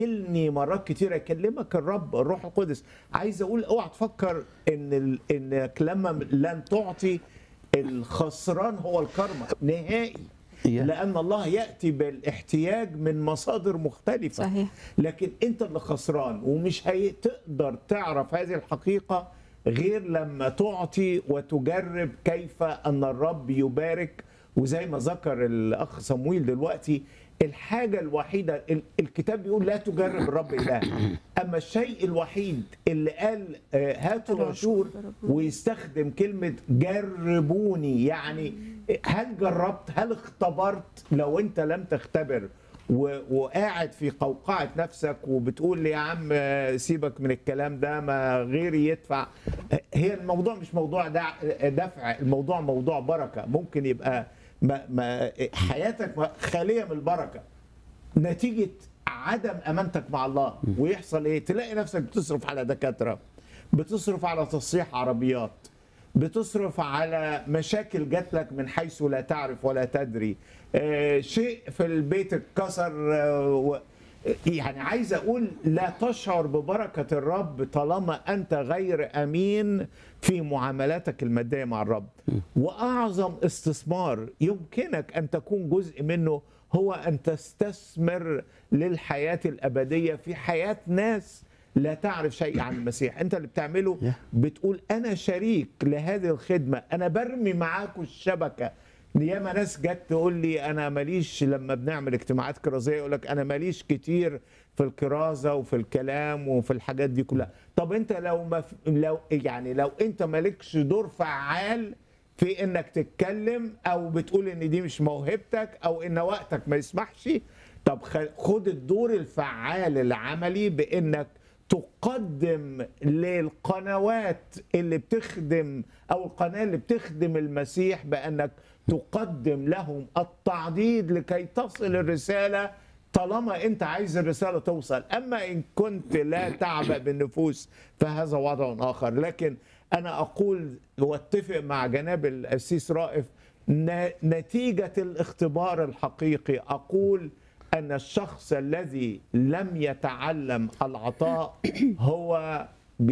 كلني مرات كتيرة يكلمك الرب الروح القدس عايز اقول اوعى تفكر ان ال... انك لما لن تعطي الخسران هو الكرمة نهائي Yeah. لان الله ياتي بالاحتياج من مصادر مختلفه صحيح. لكن انت اللي خسران ومش هتقدر تعرف هذه الحقيقه غير لما تعطي وتجرب كيف ان الرب يبارك وزي ما ذكر الاخ صمويل دلوقتي الحاجه الوحيده ال- الكتاب بيقول لا تجرب الرب اله اما الشيء الوحيد اللي قال آه، هاتوا العشور ويستخدم كلمه جربوني يعني هل جربت هل اختبرت لو انت لم تختبر و- وقاعد في قوقعة نفسك وبتقول لي يا عم آه، سيبك من الكلام ده ما غيري يدفع آه، هي الموضوع مش موضوع دع- دفع الموضوع موضوع بركة ممكن يبقى ما ما حياتك خالية من البركة نتيجة عدم أمانتك مع الله ويحصل إيه تلاقي نفسك بتصرف على دكاترة بتصرف على تصليح عربيات بتصرف على مشاكل جات لك من حيث لا تعرف ولا تدري آه، شيء في البيت اتكسر آه، و- يعني عايز اقول لا تشعر ببركه الرب طالما انت غير امين في معاملاتك الماديه مع الرب واعظم استثمار يمكنك ان تكون جزء منه هو ان تستثمر للحياه الابديه في حياه ناس لا تعرف شيء عن المسيح انت اللي بتعمله Yeah. بتقول انا شريك لهذه الخدمه انا برمي معاكم الشبكه ياما ناس جت تقول لي انا ماليش لما بنعمل اجتماعات كرازيه يقول لك انا ماليش كتير في الكرازه وفي الكلام وفي الحاجات دي كلها طب انت لو ما ف- لو يعني لو انت مالكش دور فعال في انك تتكلم او بتقول ان دي مش موهبتك او ان وقتك ما يسمحش طب خ- خد الدور الفعال العملي بانك تقدم للقنوات اللي بتخدم او القناه اللي بتخدم المسيح بانك تقدم لهم التعضيد لكي تصل الرساله طالما انت عايز الرساله توصل اما ان كنت لا تعبأ بالنفوس فهذا وضع اخر لكن انا اقول واتفق مع جناب القسيس رائف ن- نتيجه الاختبار الحقيقي اقول ان الشخص الذي لم يتعلم العطاء هو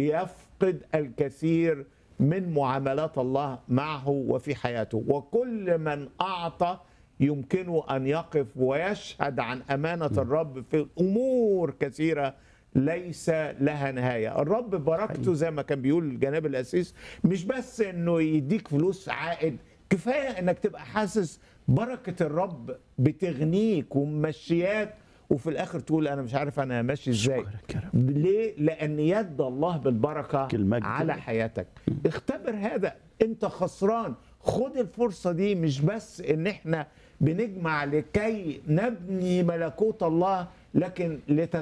بيفقد الكثير من معاملات الله معه وفي حياته وكل من اعطى يمكنه ان يقف ويشهد عن امانه الرب في امور كثيره ليس لها نهايه الرب بركته زي ما كان بيقول جناب الاسيس مش بس انه يديك فلوس عائد كفايه انك تبقى حاسس بركه الرب بتغنيك وممشياك وفي الاخر تقول انا مش عارف انا ماشي ازاي أشكرك يا رب. ليه لان يد الله بالبركه المجد. على حياتك اختبر هذا انت خسران خد الفرصه دي مش بس ان احنا بنجمع لكي نبني ملكوت الله لكن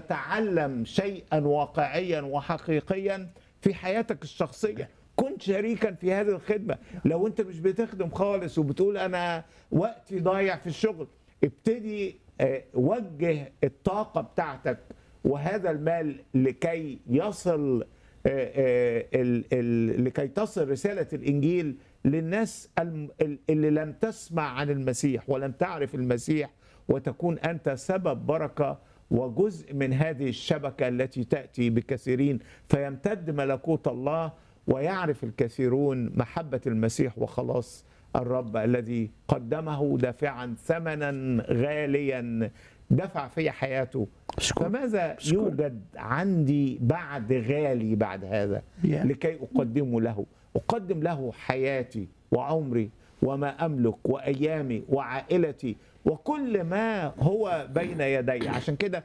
لتتعلم شيئا واقعيا وحقيقيا في حياتك الشخصيه كن شريكا في هذه الخدمه لو انت مش بتخدم خالص وبتقول انا وقتي ضايع في الشغل ابتدي آه، وجه الطاقه بتاعتك وهذا المال لكي يصل آه، آه، ال- ال- لكي تصل رسالة الإنجيل للناس الم- ال- اللي لم تسمع عن المسيح ولم تعرف المسيح وتكون أنت سبب بركة وجزء من هذه الشبكة التي تأتي بكثيرين فيمتد ملكوت الله ويعرف الكثيرون محبة المسيح وخلاص الرب الذي قدمه دافعا ثمنا غاليا دفع في حياته أشكرك. فماذا أشكرك. يوجد عندي بعد غالي بعد هذا Yeah. لكي أقدمه له أقدم له حياتي وعمري وما أملك وأيامي وعائلتي وكل ما هو بين يدي عشان كده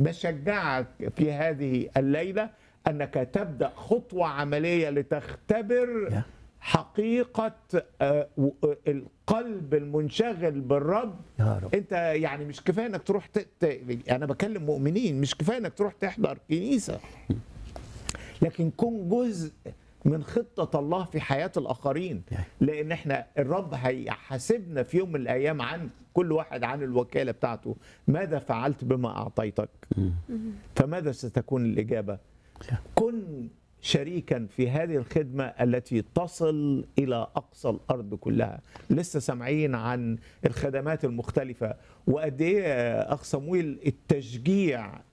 بشجعك في هذه الليلة أنك تبدأ خطوة عملية لتختبر Yeah. حقيقة آه، و- آه، القلب المنشغل بالرب يا رب. انت يعني مش كفايه انك تروح ت... ت... انا بكلم مؤمنين مش كفايه انك تروح تحضر كنيسه لكن كن جزء من خطة الله في حياة الآخرين لأن احنا الرب هيحاسبنا في يوم من الأيام عن كل واحد عن الوكالة بتاعته ماذا فعلت بما أعطيتك فماذا ستكون الإجابة كن شريكا في هذه الخدمة التي تصل إلى أقصى الأرض كلها لسه سامعين عن الخدمات المختلفة وقد إيه يا أخ صمويل التشجيع